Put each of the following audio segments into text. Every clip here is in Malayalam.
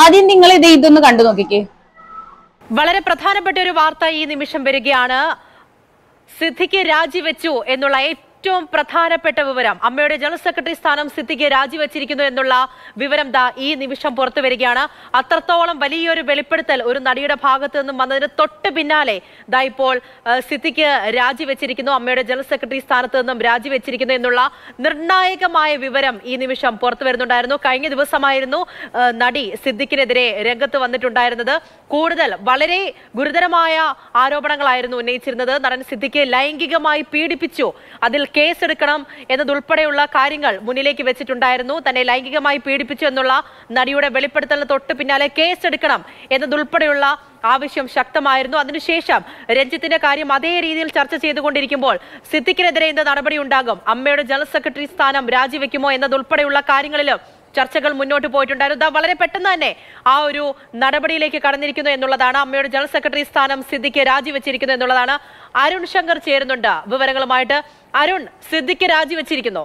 ആദ്യം നിങ്ങൾ ഇത് ഇതൊന്ന് കണ്ടു നോക്കിക്കേ വളരെ പ്രധാനപ്പെട്ട ഒരു വാർത്ത ഈ നിമിഷം വരികയാണ് സിദ്ദിഖ് രാജിവെച്ചു എന്നുള്ള ഏറ്റവും പ്രധാനപ്പെട്ട വിവരം അമ്മയുടെ ജനറൽ സെക്രട്ടറി സ്ഥാനം സിദ്ദിഖ് രാജിവെച്ചിരിക്കുന്നു എന്നുള്ള വിവരം ദാ ഈ നിമിഷം പുറത്തു വരികയാണ് അത്രത്തോളം വലിയൊരു വെളിപ്പെടുത്തൽ ഒരു നടിയുടെ ഭാഗത്തു നിന്നും വന്നതിന് തൊട്ട് പിന്നാലെ ദാ ഇപ്പോൾ ആ, സിദ്ദിഖ് രാജിവെച്ചിരിക്കുന്നു അമ്മയുടെ ജനറൽ സെക്രട്ടറി സ്ഥാനത്ത് നിന്നും രാജിവെച്ചിരിക്കുന്നു എന്നുള്ള നിർണായകമായ വിവരം ഈ നിമിഷം പുറത്തു വരുന്നുണ്ടായിരുന്നു കഴിഞ്ഞ ദിവസമായിരുന്നു ആ, നടി സിദ്ദിഖിനെതിരെ രംഗത്ത് വന്നിട്ടുണ്ടായിരുന്നത് കൂടുതൽ വളരെ ഗുരുതരമായ ആരോപണങ്ങളായിരുന്നു ഉന്നയിച്ചിരുന്നത് നടൻ സിദ്ദിഖ് ലൈംഗികമായി പീഡിപ്പിച്ചു അതിൽ കേസെടുക്കണം എന്നതുൾപ്പെടെയുള്ള കാര്യങ്ങൾ മുന്നിലേക്ക് വെച്ചിട്ടുണ്ടായിരുന്നു തന്നെ ലൈംഗികമായി പീഡിപ്പിച്ചു എന്നുള്ള നടിയുടെ വെളിപ്പെടുത്തലിന് തൊട്ട് പിന്നാലെ കേസെടുക്കണം എന്നതുൾപ്പെടെയുള്ള ആവശ്യം ശക്തമായിരുന്നു അതിനുശേഷം രഞ്ജിത്തിന്റെ കാര്യം അതേ രീതിയിൽ ചർച്ച ചെയ്തുകൊണ്ടിരിക്കുമ്പോൾ സിദ്ദിഖിനെതിരെ എന്ത് നടപടി ഉണ്ടാകും അമ്മയുടെ ജനറൽ സെക്രട്ടറി സ്ഥാനം രാജിവെക്കുമോ എന്നതുൾപ്പെടെയുള്ള കാര്യങ്ങളിലും ചർച്ചകൾ മുന്നോട്ട് പോയിട്ടുണ്ടായിരുന്നു ദാ വളരെ പെട്ടെന്ന് തന്നെ ആ ഒരു നടപടിയിലേക്ക് കടന്നിരിക്കുന്നു എന്നുള്ളതാണ് അമ്മയുടെ ജനറൽ സെക്രട്ടറി സ്ഥാനം സിദ്ദിഖ് രാജിവെച്ചിരിക്കുന്നു എന്നുള്ളതാണ് അരുൺ ശങ്കർ ചേരുന്നുണ്ട് വിവരങ്ങളുമായിട്ട് അരുൺ സിദ്ദിഖ് രാജിവെച്ചിരിക്കുന്നു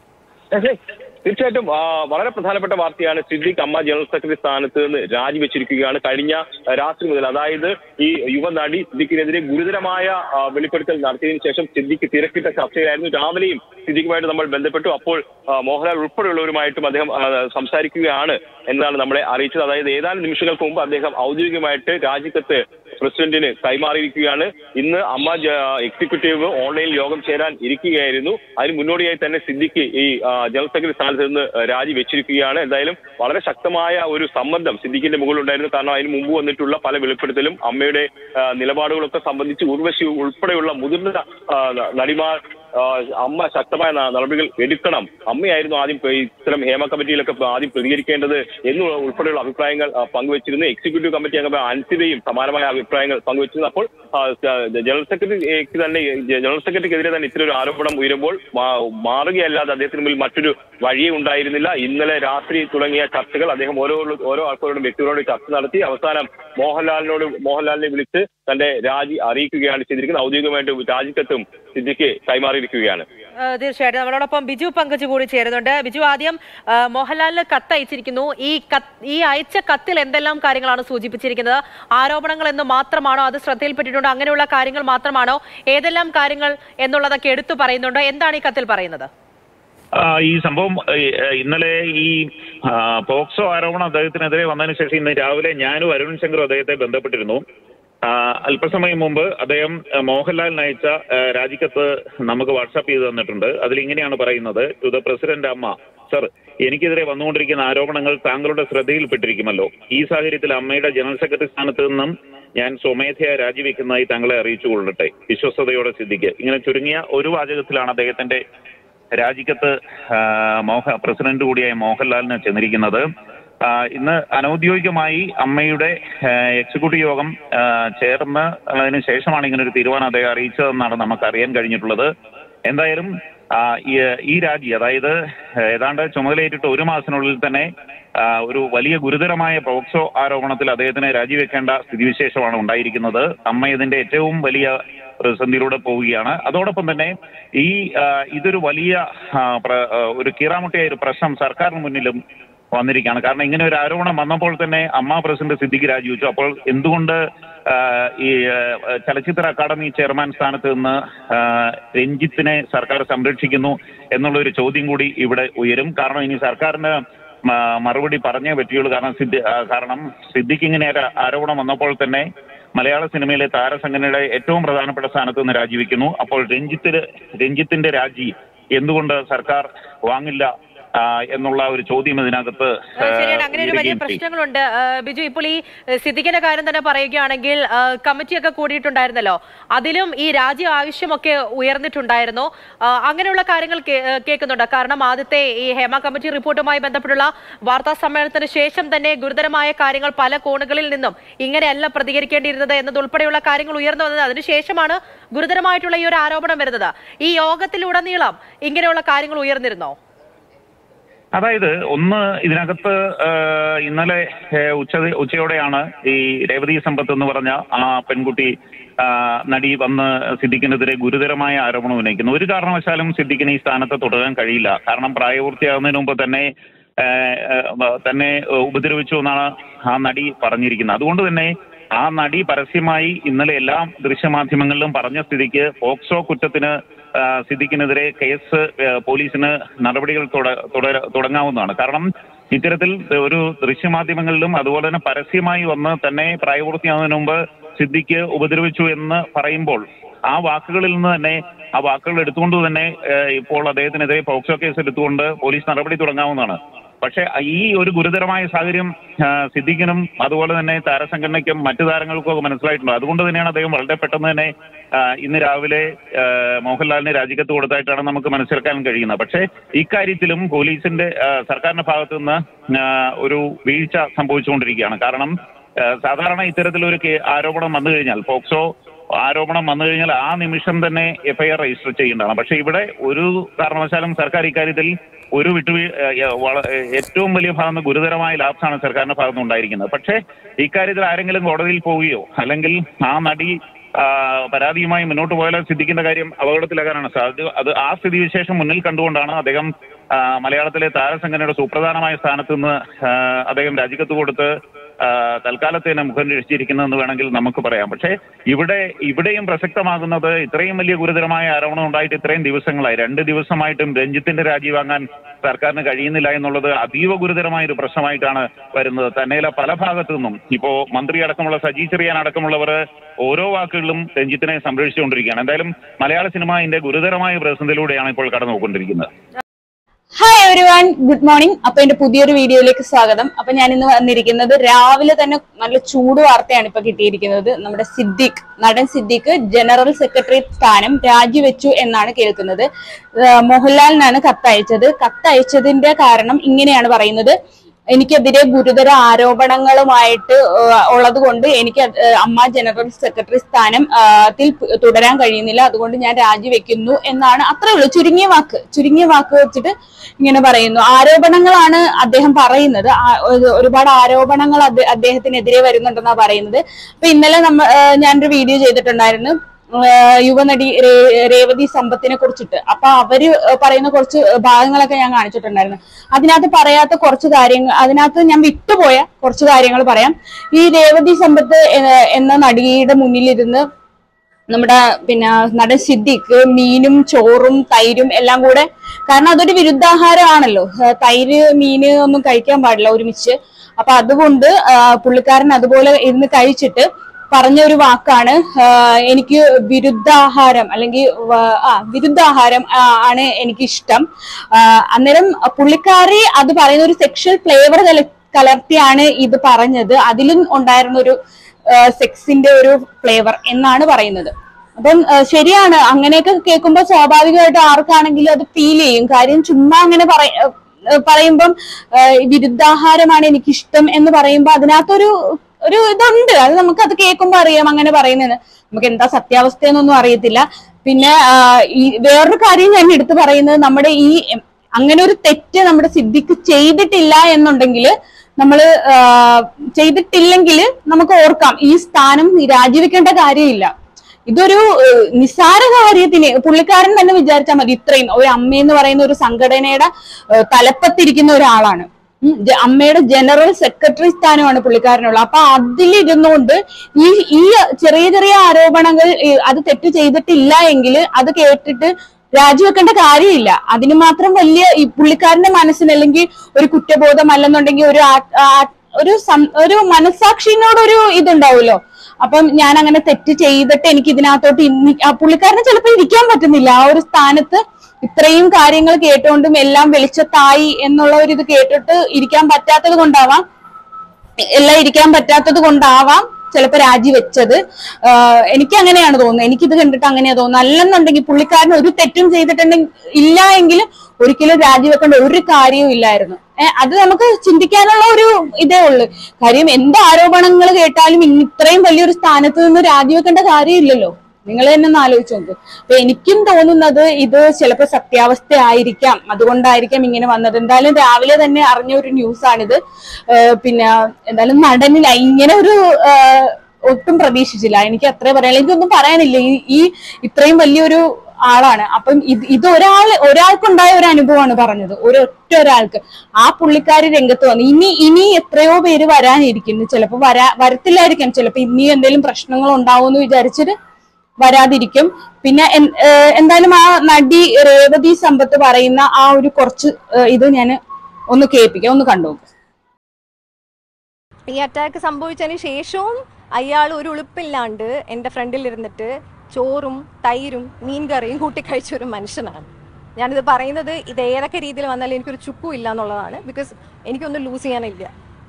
അതെ, തീർച്ചയായിട്ടും ആ, വളരെ പ്രധാനപ്പെട്ട വാർത്തയാണ് സിദ്ദിഖ് അമ്മ ജനറൽ സെക്രട്ടറി സ്ഥാനത്ത് നിന്ന് രാജിവെച്ചിരിക്കുകയാണ് കഴിഞ്ഞ ആ, രാത്രി മുതൽ അതായത് ഈ യുവനടി സിദ്ദിഖിനെതിരെ ഗുരുതരമായ ആ, വെളിപ്പെടുത്തൽ നടത്തിയതിനു ശേഷം സിദ്ദിഖ് തിരക്കിട്ട ചർച്ചയിലായിരുന്നു രാവിലെയും സിദ്ദിഖുമായിട്ട് നമ്മൾ ബന്ധപ്പെട്ടു അപ്പോൾ ആ, മോഹൻലാൽ ഉൾപ്പെടെയുള്ളവരുമായിട്ടും അദ്ദേഹം ആ, സംസാരിക്കുകയാണ് എന്നാണ് നമ്മളെ അറിയിച്ചത് അതായത് ഏതാനും നിമിഷങ്ങൾക്ക് മുമ്പ് അദ്ദേഹം ഔദ്യോഗികമായിട്ട് രാജിക്കത്ത് പ്രസിഡന്റിന് കൈമാറിയിരിക്കുകയാണ് ഇന്ന് അമ്മ ജ- എക്സിക്യൂട്ടീവ് ഓൺലൈൻ യോഗം ചേരാൻ ഇരിക്കുകയായിരുന്നു അതിന് മുന്നോടിയായി തന്നെ സിദ്ദിഖ് ഈ ആ, ജനറൽ സെക്രട്ടറി സ്ഥാനത്ത് നിന്ന് രാജി വെച്ചിരിക്കുകയാണ് എന്തായാലും വളരെ ശക്തമായ ഒരു സമ്മർദ്ദം സിദ്ദിഖിന്റെ മുകളിലുണ്ടായിരുന്നു കാരണം അതിന് മുമ്പ് വന്നിട്ടുള്ള പല വെളിപ്പെടുത്തലും അമ്മയുടെ ആ, നിലപാടുകളൊക്കെ സംബന്ധിച്ച് ഉർവശി ഉൾപ്പെടെയുള്ള മുതിർന്ന ആ, നടിമാർ ആ, അമ്മ ശക്തമായ ന- നടപടികൾ എടുക്കണം അമ്മയായിരുന്നു ആദ്യം പ- ഇത്തരം ഹേമ കമ്മിറ്റിയിലൊക്കെ ആദ്യം പ്രതികരിക്കേണ്ടത് എന്നുള്ള ഉൾപ്പെടെയുള്ള അഭിപ്രായങ്ങൾ ആ, പങ്കുവച്ചിരുന്നു എക്സിക്യൂട്ടീവ് കമ്മിറ്റി അംഗം അൻസിതയും സമാനമായ അഭിപ്രായങ്ങൾ പങ്കുവച്ചിരുന്നു അപ്പോൾ ആ, സ- ജനറൽ സെക്രട്ടറിക്ക് തന്നെ ജനറൽ സെക്രട്ടറിക്കെതിരെ തന്നെ ഇത്തരം ഒരു ആരോപണം ഉയരുമ്പോൾ മാ- മാറുകയല്ലാതെ അദ്ദേഹത്തിന് മുമ്പിൽ മറ്റൊരു വഴിയേ ഉണ്ടായിരുന്നില്ല ഇന്നലെ രാത്രി തുടങ്ങിയ ചർച്ചകൾ അദ്ദേഹം ഓരോ ഓരോ ആൾക്കാരോടും വ്യക്തികളോട് ചർച്ച നടത്തി അവസാനം മോഹൻലാലിനോട് മോഹൻലാലിനെ വിളിച്ച് തന്റെ രാജി അറിയിക്കുകയാണ് ചെയ്തിരിക്കുന്നത് ഔദ്യോഗികമായിട്ട് രാജിക്കത്തും സിദ്ദിഖ് കൈമാറിയിരിക്കുകയാണ് ആ, തീർച്ചയായിട്ടും നമ്മളോടൊപ്പം ബിജു പങ്കജ് കൂടി ചേരുന്നുണ്ട് ബിജു ആദ്യം ആ, മോഹൻലാലിന് കത്ത് അയച്ചിരിക്കുന്നു ഈ കത്ത് ഈ അയച്ച കത്തിൽ എന്തെല്ലാം കാര്യങ്ങളാണ് സൂചിപ്പിച്ചിരിക്കുന്നത് ആരോപണങ്ങൾ എന്ന് മാത്രമാണോ അത് ശ്രദ്ധയിൽപ്പെട്ടിട്ടുണ്ടോ അങ്ങനെയുള്ള കാര്യങ്ങൾ മാത്രമാണോ ഏതെല്ലാം കാര്യങ്ങൾ എന്നുള്ളതൊക്കെ എടുത്തു പറയുന്നുണ്ടോ എന്താണ് ഈ കത്തിൽ പറയുന്നത് ആ, ഈ സംഭവം ഏ, ഏ, ഇന്നലെ ഈ ആ, പോക്സോ ആരോപണം അദ്ദേഹത്തിനെതിരെ വന്നതിന് ശേഷം ഇന്ന് രാവിലെ ഞാനും അരുൺ ശങ്കറും അദ്ദേഹത്തെ ബന്ധപ്പെട്ടിരുന്നു ആ, അല്പസമയം മുമ്പ് അദ്ദേഹം ആ, മോഹൻലാലിന് അയച്ച ആ, രാജിക്കത്ത് നമുക്ക് വാട്സാപ്പ് ചെയ്ത് തന്നിട്ടുണ്ട് അതിൽ ഇങ്ങനെയാണ് പറയുന്നത് ടു ദ പ്രസിഡന്റ് അമ്മ സർ എനിക്കെതിരെ വന്നുകൊണ്ടിരിക്കുന്ന ആരോപണങ്ങൾ താങ്കളുടെ ശ്രദ്ധയിൽപ്പെട്ടിരിക്കുമല്ലോ ഈ സാഹചര്യത്തിൽ അമ്മയുടെ ജനറൽ സെക്രട്ടറി സ്ഥാനത്ത് നിന്നും ഞാൻ സ്വമേധയാ രാജിവെക്കുന്നതായി താങ്കളെ അറിയിച്ചു കൊള്ളട്ടെ വിശ്വസ്തയോടെ സിദ്ധിക്ക് ഇങ്ങനെ ചുരുങ്ങിയ ഒരു വാചകത്തിലാണ് അദ്ദേഹത്തിന്റെ രാജിക്കത്ത് ആ, മോഹ പ്രസിഡന്റ് കൂടിയായ മോഹൻലാലിന് ചെന്നിരിക്കുന്നത് ആ, ഇന്ന് അനൌദ്യോഗികമായി അമ്മയുടെ ആ, എക്സിക്യൂട്ടീവ് യോഗം ആ, ചേർന്ന് അതിന് ശേഷമാണ് ഇങ്ങനെ ഒരു തീരുമാനം അദ്ദേഹം അറിയിച്ചതെന്നാണ് നമുക്ക് അറിയാൻ കഴിഞ്ഞിട്ടുള്ളത് എന്തായാലും ആ, ഈ- ഈ രാജി അതായത് ഏതാണ്ട് ചുമതലയേറ്റിട്ട് ഒരു മാസത്തിനുള്ളിൽ തന്നെ ആ, ഒരു വലിയ ഗുരുതരമായ പോക്സോ ആരോപണത്തിൽ അദ്ദേഹത്തിന് രാജിവെക്കേണ്ട സ്ഥിതിവിശേഷമാണ് ഉണ്ടായിരിക്കുന്നത് അമ്മ ഇതിന്റെ ഏറ്റവും വലിയ പ്രതിസന്ധിയിലൂടെ പോവുകയാണ് അതോടൊപ്പം തന്നെ ഈ ആ, ഇതൊരു വലിയ ആ, പ്ര- ആ, ഒരു കീറാമുട്ടിയായ ഒരു പ്രശ്നം സർക്കാരിന് മുന്നിലും വന്നിരിക്കുകയാണ് കാരണം ഇങ്ങനെ ഒരു ആരോപണം വന്നപ്പോൾ തന്നെ അമ്മ പ്രസിഡന്റ് സിദ്ദിഖ് രാജിവെച്ചു അപ്പോൾ എന്തുകൊണ്ട് ആ, ഈ ആ, ചലച്ചിത്ര അക്കാദമി ചെയർമാൻ സ്ഥാനത്ത് നിന്ന് ആ, രഞ്ജിത്തിനെ സർക്കാർ സംരക്ഷിക്കുന്നു എന്നുള്ള ഒരു ചോദ്യം കൂടി ഇവിടെ ഉയരും കാരണം ഇനി സർക്കാരിന് മ- മറുപടി പറഞ്ഞേ പറ്റുള്ളൂ കാരണം സിദ്ധി ആ, കാരണം സിദ്ദിഖ് ഇങ്ങനെ ഒരു ആരോപണം വന്നപ്പോൾ തന്നെ മലയാള സിനിമയിലെ താരസംഘടനയുടെ ഏറ്റവും പ്രധാനപ്പെട്ട സ്ഥാനത്ത് നിന്ന് രാജിവെക്കുന്നു അപ്പോൾ രഞ്ജിത്തിന് രഞ്ജിത്തിന്റെ രാജി എന്തുകൊണ്ട് സർക്കാർ വാങ്ങില്ല ആ, എന്നുള്ള ഒരു ചോദ്യം ഇതിനകത്ത് ആ, ശരിയാണ് അങ്ങനെ ഒരു വലിയ ഉയരുകയും ചെയ്യും. പ്രശ്നങ്ങളുണ്ട് ആ, ബിജു ഇപ്പോൾ ഈ സിദ്ദിഖിന്റെ കാര്യം തന്നെ പറയുകയാണെങ്കിൽ ആ, കമ്മിറ്റിയൊക്കെ കൂടിയിട്ടുണ്ടായിരുന്നല്ലോ അതിലും ഈ രാജ്യ ആവശ്യമൊക്കെ ഉയർന്നിട്ടുണ്ടായിരുന്നു ആ, അങ്ങനെയുള്ള കാര്യങ്ങൾ കേ- ആ, കേൾക്കുന്നുണ്ട് കാരണം ആദ്യത്തെ ഈ ഹേമ കമ്മിറ്റി റിപ്പോർട്ടുമായി ബന്ധപ്പെട്ടുള്ള വാർത്താ സമ്മേളനത്തിന് ശേഷം തന്നെ ഗുരുതരമായ കാര്യങ്ങൾ പല കോണുകളിൽ നിന്നും ഇങ്ങനെയല്ല പ്രതികരിക്കേണ്ടിയിരുന്നത് എന്നതുൾപ്പെടെയുള്ള കാര്യങ്ങൾ ഉയർന്നു വന്നത് അതിനുശേഷമാണ് ഗുരുതരമായിട്ടുള്ള ഈ ഒരു ആരോപണം വരുന്നത് ഈ യോഗത്തിലുടനീളം ഇങ്ങനെയുള്ള കാര്യങ്ങൾ ഉയർന്നിരുന്നോ അതായത് ഒന്ന് ഇതിനകത്ത് ആ, ഇന്നലെ ഏ, ഉച്ച ഉച്ചയോടെയാണ് ഈ രേവതി സമ്പത്ത് എന്ന് പറഞ്ഞ ആ പെൺകുട്ടി ആ, നടി വന്ന് സിദ്ദിഖിനെതിരെ ഗുരുതരമായ ആരോപണം ഉന്നയിക്കുന്നു ഒരു കാരണവശാലും സിദ്ദിഖിന് ഈ സ്ഥാനത്ത് തുടരാൻ കഴിയില്ല കാരണം പ്രായപൂർത്തിയാകുന്നതിന് മുമ്പ് തന്നെ ഏഹ്, ഏഹ്, തന്നെ ഉപദ്രവിച്ചു എന്നാണ് ആ നടി പറഞ്ഞിരിക്കുന്നത് അതുകൊണ്ട് തന്നെ ആ നടി പരസ്യമായി ഇന്നലെ എല്ലാ ദൃശ്യമാധ്യമങ്ങളിലും പറഞ്ഞ സ്ഥിതിക്ക് പോക്സോ കുറ്റത്തിന് ആ, സിദ്ദിഖിനെതിരെ കേസ് ആ, പോലീസിന് നടപടികൾ തുട- തുടര- തുടങ്ങാവുന്നതാണ് കാരണം ഇത്തരത്തിൽ ഒരു ദൃശ്യമാധ്യമങ്ങളിലും അതുപോലെ തന്നെ പരസ്യമായി വന്ന് തന്നെ പ്രായപൂർത്തിയാകുന്നതിന് മുമ്പ് സിദ്ദിഖ് ഉപദ്രവിച്ചു എന്ന് പറയുമ്പോൾ ആ വാക്കുകളിൽ നിന്ന് തന്നെ ആ വാക്കുകൾ എടുത്തുകൊണ്ട് തന്നെ ഏഹ്, ഇപ്പോൾ അദ്ദേഹത്തിനെതിരെ പോക്സോ കേസ് എടുത്തുകൊണ്ട് പോലീസ് നടപടി തുടങ്ങാവുന്നതാണ് പക്ഷേ ഈ ഒരു ഗുരുതരമായ സാഹചര്യം ആ, സിദ്ദിഖിനും അതുപോലെ തന്നെ താരസംഘടനയ്ക്കും മറ്റു താരങ്ങൾക്കും ഒക്കെ മനസ്സിലായിട്ടുണ്ട് അതുകൊണ്ട് തന്നെയാണ് അദ്ദേഹം വളരെ പെട്ടെന്ന് തന്നെ ആ, ഇന്ന് രാവിലെ ആ, മോഹൻലാലിന് രാജിക്കത്ത് കൊടുത്തായിട്ടാണ് നമുക്ക് മനസ്സിലാക്കാൻ കഴിയുന്നത് പക്ഷേ ഇക്കാര്യത്തിലും പോലീസിന്റെ ആ, സർക്കാരിന്റെ ഭാഗത്തു നിന്ന് ആ, ഒരു വീഴ്ച സംഭവിച്ചുകൊണ്ടിരിക്കുകയാണ് കാരണം ആ, സാധാരണ ഇത്തരത്തിലൊരു കേ- ആരോപണം വന്നു കഴിഞ്ഞാൽ പോക്സോ ആരോപണം വന്നു കഴിഞ്ഞാൽ ആ നിമിഷം തന്നെ എഫ്ഐആർ രജിസ്റ്റർ ചെയ്യേണ്ടതാണ് പക്ഷെ ഇവിടെ ഒരു കാരണവശാലും സർക്കാർ ഇക്കാര്യത്തിൽ ഒരു വിട്ടുവീ ഏഹ് ഏഹ് വള- ഏഹ് ഏറ്റവും വലിയ ഭാഗത്ത് ഗുരുതരമായ ലാപ്സാണ് സർക്കാരിന്റെ ഭാഗത്ത് ഉണ്ടായിരിക്കുന്നത് പക്ഷേ ഇക്കാര്യത്തിൽ ആരെങ്കിലും കോടതിയിൽ പോവുകയോ അല്ലെങ്കിൽ ആ നടി ആ, പരാതിയുമായി മുന്നോട്ട് പോയാൽ സിദ്ദിഖിന്റെ കാര്യം അപകടത്തിലാകാനാണ് സാധ്യത അത് ആ സ്ഥിതിവിശേഷം മുന്നിൽ കണ്ടുകൊണ്ടാണ് അദ്ദേഹം ആ, മലയാളത്തിലെ താരസംഘടനയുടെ സുപ്രധാനമായ സ്ഥാനത്ത് നിന്ന് ആ, അദ്ദേഹം രാജിക്കത്ത് കൊടുത്ത് ആ, തൽക്കാലത്തേന് മുഖം രക്ഷിച്ചിരിക്കുന്നതെന്ന് വേണമെങ്കിൽ നമുക്ക് പറയാം പക്ഷേ ഇവിടെ ഇവിടെയും പ്രസക്തമാകുന്നത് ഇത്രയും വലിയ ഗുരുതരമായ ആരോപണം ഉണ്ടായിട്ട് ഇത്രയും ദിവസങ്ങളായി രണ്ട് ദിവസമായിട്ടും രഞ്ജിത്തിന്റെ രാജി വാങ്ങാൻ സർക്കാരിന് കഴിയുന്നില്ല എന്നുള്ളത് അതീവ ഗുരുതരമായ ഒരു പ്രശ്നമായിട്ടാണ് വരുന്നത് തന്നെയല്ല പല ഭാഗത്തു നിന്നും ഇപ്പോ മന്ത്രി അടക്കമുള്ള സജി ചെറിയാൻ അടക്കമുള്ളവർ ഓരോ വാക്കുകളിലും രഞ്ജിത്തിനെ സംരക്ഷിച്ചുകൊണ്ടിരിക്കുകയാണ് എന്തായാലും മലയാള സിനിമ ഇതിന്റെ ഗുരുതരമായ പ്രതിസന്ധിയിലൂടെയാണ് ഇപ്പോൾ കടന്നു പോയിക്കൊണ്ടിരിക്കുന്നത് hi everyone good morning അപ്പൊ എന്റെ പുതിയൊരു വീഡിയോയിലേക്ക് സ്വാഗതം അപ്പൊ ഞാൻ ഇന്ന് വന്നിരിക്കുന്നത് രാവിലെ തന്നെ നല്ല ചൂട് വാർത്തയാണ് ഇപ്പൊ കിട്ടിയിരിക്കുന്നത് നമ്മുടെ സിദ്ദിഖ് നടൻ സിദ്ദിഖ് ജനറൽ സെക്രട്ടറി സ്ഥാനം രാജിവെച്ചു എന്നാണ് കേൾക്കുന്നത് ഏഹ് മോഹൻലാലിനാണ് കത്തയച്ചത് കത്തയച്ചതിന്റെ കാരണം ഇങ്ങനെയാണ് പറയുന്നത് എനിക്കെതിരെ ഗുരുതര ആരോപണങ്ങളുമായിട്ട് ഉള്ളത് കൊണ്ട് എനിക്ക് അത്, ഏഹ് അമ്മ ജനറൽ സെക്രട്ടറി സ്ഥാനം ആ, ത്തിൽ പ് തുടരാൻ കഴിയുന്നില്ല അതുകൊണ്ട് ഞാൻ രാജിവെക്കുന്നു എന്നാണ് അത്രേ ഉള്ളൂ ചുരുങ്ങിയ വാക്ക് ചുരുങ്ങിയ വാക്ക് വെച്ചിട്ട് ഇങ്ങനെ പറയുന്നു ആരോപണങ്ങളാണ് അദ്ദേഹം പറയുന്നത് ആ- ഒരു- ഒരുപാട് ആരോപണങ്ങൾ അദ്ദേ- അദ്ദേഹത്തിനെതിരെ വരുന്നുണ്ടെന്നാണ് പറയുന്നത് അപ്പൊ ഇന്നലെ നമ്മ ഏഹ് ഞാനൊരു വീഡിയോ ചെയ്തിട്ടുണ്ടായിരുന്നു ഏഹ് യുവനടി രേ- രേവതി സമ്പത്തിനെ കുറിച്ചിട്ട് അപ്പൊ അവര് പറയുന്ന കുറച്ച് ഭാഗങ്ങളൊക്കെ ഞാൻ കാണിച്ചിട്ടുണ്ടായിരുന്നു അതിനകത്ത് പറയാത്ത കുറച്ച് കാര്യങ്ങൾ അതിനകത്ത് ഞാൻ വിട്ടുപോയ കുറച്ച് കാര്യങ്ങൾ പറയാം ഈ രേവതി സമ്പത്ത് എ- എന്ന നടിയുടെ മുന്നിലിരുന്ന് നമ്മുടെ പിന്നെ നടൻ സിദ്ദിഖ് മീനും ചോറും തൈരും എല്ലാം കൂടെ കാരണം അതൊരു വിരുദ്ധാഹാരമാണല്ലോ ഏഹ് തൈര് മീന് ഒന്നും കഴിക്കാൻ പാടില്ല ഒരുമിച്ച് അപ്പൊ അതുകൊണ്ട് ആ, പുള്ളിക്കാരൻ അതുപോലെ ഇരുന്ന് കഴിച്ചിട്ട് പറഞ്ഞ ഒരു വാക്കാണ് ആ, എനിക്ക് വിരുദ്ധാഹാരം അല്ലെങ്കിൽ വ- ആ വിരുദ്ധാഹാരം ആ, ആണ് എനിക്ക് ഇഷ്ടം ആ, അന്നേരം പുള്ളിക്കാരി അത് പറയുന്ന ഒരു സെക്ഷൽ ഫ്ലേവർ കലർത്തിയാണ് ഇത് പറഞ്ഞത് അതിലും ഉണ്ടായിരുന്ന ഒരു സെക്സിന്റെ ഒരു ഫ്ലേവർ എന്നാണ് പറയുന്നത് അപ്പം ആ, ശരിയാണ് അങ്ങനെയൊക്കെ കേൾക്കുമ്പോൾ സ്വാഭാവികമായിട്ട് ആർക്കാണെങ്കിലും അത് ഫീൽ ചെയ്യും കാര്യം ചുമ്മാ അങ്ങനെ പറയ ആ, പറയുമ്പം ആ, വിരുദ്ധാഹാരമാണ് എനിക്കിഷ്ടം എന്ന് പറയുമ്പോൾ അതിനകത്തൊരു ഒരു ഇതുണ്ട് അത് നമുക്ക് അത് കേൾക്കുമ്പോൾ അറിയാം അങ്ങനെ പറയുന്നതെന്ന് നമുക്ക് എന്താ സത്യാവസ്ഥ എന്നൊന്നും അറിയത്തില്ല പിന്നെ ആ, ഈ വേറൊരു കാര്യം ഞാൻ എടുത്തു പറയുന്നത് നമ്മുടെ ഈ അങ്ങനെ ഒരു തെറ്റ് നമ്മുടെ സിദ്ധിക്ക് ചെയ്തിട്ടില്ല എന്നുണ്ടെങ്കിൽ നമ്മൾ ചെയ്തിട്ടില്ലെങ്കിൽ നമുക്ക് ഓർക്കാം ഈ സ്ഥാനം രാജിവെക്കേണ്ട കാര്യമില്ല ഇതൊരു ഏഹ്, നിസ്സാര കാര്യത്തിന് പുള്ളിക്കാരൻ തന്നെ വിചാരിച്ചാൽ മതി ഇത്രയും ഒരു അമ്മയെന്ന് പറയുന്ന ഒരു സംഘടനയുടെ ഏഹ്, തലപ്പത്തിരിക്കുന്ന ഒരാളാണ് ഉം, ജ- അമ്മയുടെ ജനറൽ സെക്രട്ടറി സ്ഥാനമാണ് പുള്ളിക്കാരനുള്ള അപ്പൊ അതിലിരുന്നുകൊണ്ട് ഈ ഈ ചെറിയ ചെറിയ ആരോപണങ്ങൾ ഏഹ്, അത് തെറ്റ് ചെയ്തിട്ടില്ല എങ്കിൽ അത് കേട്ടിട്ട് രാജിവെക്കേണ്ട കാര്യമില്ല അതിന് മാത്രം വലിയ ഈ പുള്ളിക്കാരന്റെ മനസ്സിന് അല്ലെങ്കിൽ ഒരു കുറ്റബോധം അല്ലെന്നുണ്ടെങ്കിൽ ഒരു ആ- ആ- ഒരു സം- ഒരു മനസാക്ഷിനോടൊരു ഇതുണ്ടാവുമല്ലോ അപ്പം ഞാൻ അങ്ങനെ തെറ്റ് ചെയ്തിട്ട് എനിക്ക് ഇതിനകത്തോട്ട് ഇന്ന് ആ പുള്ളിക്കാരന് ചിലപ്പോൾ ഇരിക്കാൻ പറ്റുന്നില്ല ആ ഒരു സ്ഥാനത്ത് ഇത്രയും കാര്യങ്ങൾ കേട്ടുകൊണ്ടും എല്ലാം വെളിച്ചത്തായി എന്നുള്ള ഒരു ഇത് കേട്ടിട്ട് ഇരിക്കാൻ പറ്റാത്തത് കൊണ്ടാവാം എല്ലാം ഇരിക്കാൻ പറ്റാത്തത് കൊണ്ടാവാം ചിലപ്പോൾ രാജിവെച്ചത് ആഹ് എനിക്ക് അങ്ങനെയാണ് തോന്നുന്നത് എനിക്കിത് കണ്ടിട്ട് അങ്ങനെയാ തോന്നുന്നത് അല്ലെന്നുണ്ടെങ്കിൽ പുള്ളിക്കാരൻ ഒരു തെറ്റും ചെയ്തിട്ടുണ്ടെങ്കിൽ ഇല്ല എങ്കിൽ ഒരിക്കലും രാജിവെക്കേണ്ട ഒരു കാര്യവും ഇല്ലായിരുന്നു ഏഹ് അത് നമുക്ക് ചിന്തിക്കാനുള്ള ഒരു ഇതേ ഉള്ളു കാര്യം എന്ത് ആരോപണങ്ങൾ കേട്ടാലും ഇന്ന് ഇത്രയും വലിയൊരു സ്ഥാനത്ത് നിന്ന് രാജിവെക്കേണ്ട കാര്യമില്ലല്ലോ നിങ്ങൾ തന്നെ ഒന്ന് ആലോചിച്ച് നോക്ക് അപ്പൊ എനിക്കും തോന്നുന്നത് ഇത് ചിലപ്പോൾ സത്യാവസ്ഥ ആയിരിക്കാം അതുകൊണ്ടായിരിക്കാം ഇങ്ങനെ വന്നത് എന്തായാലും രാവിലെ തന്നെ അറിഞ്ഞ ഒരു ന്യൂസ് ആണിത് ഏഹ് പിന്നെ എന്തായാലും നടനില്ല ഇങ്ങനെ ഒരു ഏഹ് ഒട്ടും പ്രതീക്ഷിച്ചില്ല എനിക്ക് അത്രേ പറയാനില്ല എനിക്കൊന്നും പറയാനില്ല ഈ ഈ ഇത്രയും വലിയൊരു ആളാണ് അപ്പം ഇത് ഇത് ഒരാൾ ഒരാൾക്കുണ്ടായ ഒരു അനുഭവമാണ് പറഞ്ഞത് ഒരൊറ്റ ഒരാൾക്ക് ആ പുള്ളിക്കാരി രംഗത്ത് വന്നു ഇനി ഇനി എത്രയോ പേര് വരാനിരിക്കുന്നു ചിലപ്പോൾ വരാ വരത്തില്ലായിരിക്കാം ചിലപ്പോൾ ഇനിയും എന്തെങ്കിലും പ്രശ്നങ്ങൾ ഉണ്ടാവും എന്ന് വിചാരിച്ചിട്ട് വരാതിരിക്കും പിന്നെ എൻ- ഏഹ് എന്തായാലും ആ നടി രേവതി സമ്പത്ത് പറയുന്ന ആ ഒരു കുറച്ച് ഏഹ് ഇത് ഞാൻ ഒന്ന് കേൾപ്പിക്കാം ഒന്ന് കണ്ടു നോക്ക്. ഈ അറ്റാക്ക് സംഭവിച്ചതിന് ശേഷവും അയാൾ ഒരു ഉളുപ്പില്ലാണ്ട് എൻ്റെ ഫ്രണ്ടിൽ ഇരുന്നിട്ട് ചോറും തൈരും മീൻ കറിയും കൂട്ടി കഴിച്ച ഒരു മനുഷ്യനാണ് ഞാനിത് പറയുന്നത് ഇത് ഏതൊക്കെ രീതിയിൽ വന്നാലും എനിക്കൊരു ചുക്കും ഇല്ല എന്നുള്ളതാണ് ബിക്കോസ് എനിക്കൊന്നും ലൂസ് ചെയ്യാനില്ല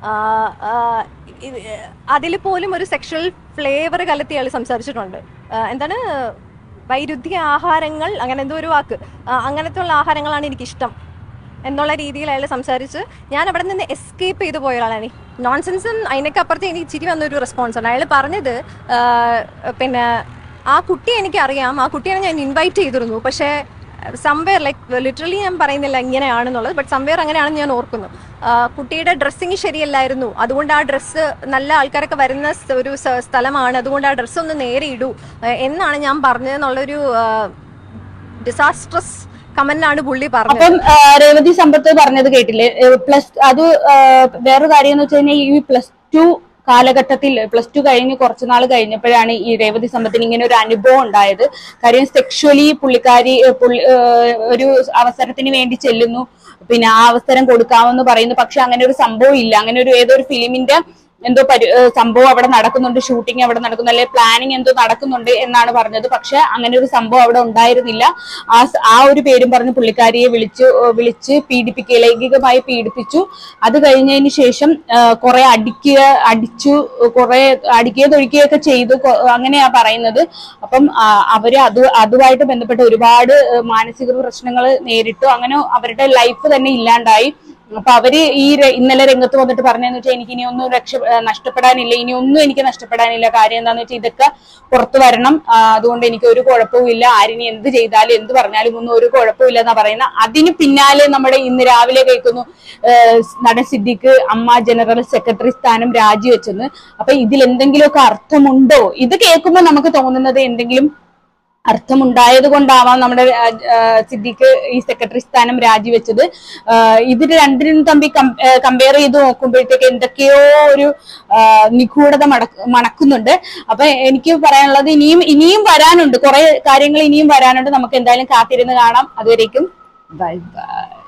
അതിൽ പോലും ഒരു സെക്ഷൽ ഫ്ലേവർ കലർത്തി അയാൾ സംസാരിച്ചിട്ടുണ്ട് ആ, എന്താണ് വൈരുദ്ധ്യ ആഹാരങ്ങൾ അങ്ങനെ എന്തോ ഒരു വാക്ക് ആ, അങ്ങനത്തെ ഉള്ള ആഹാരങ്ങളാണ് എനിക്കിഷ്ടം എന്നുള്ള രീതിയിൽ അയാൾ സംസാരിച്ച് ഞാൻ അവിടെ നിന്ന് എസ്കേപ്പ് ചെയ്തു പോയ ഒരാളാണ് നോൺസെൻസും അതിനൊക്കെ അപ്പുറത്ത് എനിക്ക് ചിരി വന്നൊരു റെസ്പോൺസ് ആണ് അയാൾ പറഞ്ഞത് ആ, പിന്നെ ആ കുട്ടി എനിക്കറിയാം ആ കുട്ടിയെ ഞാൻ ഇൻവൈറ്റ് ചെയ്തിരുന്നു പക്ഷേ സംവെയർ ലൈക്ക് ലിറ്ററലി ഞാൻ പറയുന്നില്ല ഇങ്ങനെയാണെന്നുള്ളത് ബട്ട് സംവെയർ അങ്ങനെയാണെന്ന് ഞാൻ ഓർക്കുന്നു ആ, കുട്ടിയുടെ ഡ്രസ്സിങ് ശരിയല്ലായിരുന്നു അതുകൊണ്ട് ആ ഡ്രസ്സ് നല്ല ആൾക്കാരൊക്കെ വരുന്ന സ് ഒരു സ- സ്ഥലമാണ് അതുകൊണ്ട് ആ ഡ്രസ്സ് ഒന്ന് നേരെ ഇടൂ ആ, എന്നാണ് ഞാൻ പറഞ്ഞതെന്നുള്ളൊരു ഡിസാസ്ട്രസ് കമന്റാണ് പുള്ളി പറഞ്ഞത് അപ്പം ആ, രേവതി സമ്പത്ത് പറഞ്ഞത് കേട്ടില്ലേ പ്ലസ് അത് ആ, വേറൊരു കാര്യം എന്ന് വെച്ച് കഴിഞ്ഞാൽ ഈ പ്ലസ് ടു കാലഘട്ടത്തിൽ പ്ലസ് ടു കഴിഞ്ഞ് കുറച്ചു നാൾ കഴിഞ്ഞപ്പോഴാണ് ഈ രേവതി സമ്പത്തിന് ഇങ്ങനെ ഒരു അനുഭവം ഉണ്ടായത് കാര്യം സെക്ഷുവലി പുള്ളിക്കാരി ഏ, പുള്ളി- ഏ, ഒരു അവസരത്തിന് വേണ്ടി ചെല്ലുന്നു പിന്നെ ആ അവസരം കൊടുക്കാമെന്ന് പറയുന്നു പക്ഷെ അങ്ങനെ ഒരു സംഭവം ഇല്ല അങ്ങനെ ഒരു ഏതോ ഒരു ഫിലിമിന്റെ എന്തോ പരി ഏ, സംഭവം അവിടെ നടക്കുന്നുണ്ട് ഷൂട്ടിംഗ് അവിടെ നടക്കുന്നു അല്ലെങ്കിൽ പ്ലാനിങ് എന്തോ നടക്കുന്നുണ്ട് എന്നാണ് പറഞ്ഞത് പക്ഷെ അങ്ങനെ ഒരു സംഭവം അവിടെ ഉണ്ടായിരുന്നില്ല ആ സ- ആ ഒരു പേരും പറഞ്ഞ് പുള്ളിക്കാരിയെ വിളിച്ചു ഏ, വിളിച്ച് പീഡിപ്പിക്കുക ലൈംഗികമായി പീഡിപ്പിച്ചു അത് കഴിഞ്ഞതിന് ശേഷം ആ, കുറെ അടിക്കുക അടിച്ചു കുറെ അടിക്കുകയോ തൊഴിക്കുകയൊക്കെ ചെയ്തു കൊ- അങ്ങനെയാ പറയുന്നത് അപ്പം ആ, അവര് അത് അതുമായിട്ട് ബന്ധപ്പെട്ട് ഒരുപാട് ഏ, മാനസിക പ്രശ്നങ്ങൾ നേരിട്ടു അങ്ങനെ അവരുടെ ലൈഫ് തന്നെ ഇല്ലാണ്ടായി അപ്പൊ അവര് ഈ ര- ഇന്നലെ രംഗത്ത് വന്നിട്ട് പറഞ്ഞതെന്ന് വെച്ചാൽ എനിക്ക് ഇനി ഒന്നും രക്ഷ ഏഹ് നഷ്ടപ്പെടാനില്ല ഇനി ഒന്നും എനിക്ക് നഷ്ടപ്പെടാനില്ല കാര്യം എന്താന്ന് വെച്ചാൽ ഇതൊക്കെ പുറത്തു വരണം ആ, അതുകൊണ്ട് എനിക്ക് ഒരു കുഴപ്പവുമില്ല ആരിനി എന്ത് ചെയ്താലും എന്ത് പറഞ്ഞാലും ഒന്നും ഒരു കുഴപ്പമില്ല എന്നാ പറയുന്ന അതിന് പിന്നാലെ നമ്മുടെ ഇന്ന് രാവിലെ കേൾക്കുന്നു ഏഹ് നടൻ സിദ്ദിഖ് അമ്മ ജനറൽ സെക്രട്ടറി സ്ഥാനം രാജിവെച്ചെന്ന് അപ്പൊ ഇതിൽ എന്തെങ്കിലുമൊക്കെ അർത്ഥമുണ്ടോ ഇത് കേൾക്കുമ്പോൾ നമുക്ക് തോന്നുന്നത് എന്തെങ്കിലും അർത്ഥമുണ്ടായത് കൊണ്ടാവാം നമ്മുടെ ആ, ആ, സിദ്ദിഖ് ഈ സെക്രട്ടറി സ്ഥാനം രാജിവെച്ചത് ആ, ഇതിന് രണ്ടിനും തമ്മിൽ കമ്പയർ ചെയ്ത് നോക്കുമ്പോഴത്തേക്ക് എന്തൊക്കെയോ ഒരു ആ, നിഗൂഢത മടക്ക് മണക്കുന്നുണ്ട് അപ്പൊ എനിക്ക് പറയാനുള്ളത് ഇനിയും ഇനിയും വരാനുണ്ട് കുറെ കാര്യങ്ങൾ ഇനിയും വരാനുണ്ട് നമുക്ക് എന്തായാലും കാത്തിരുന്ന് കാണാം അതുവരേക്കും ബൈ ബൈ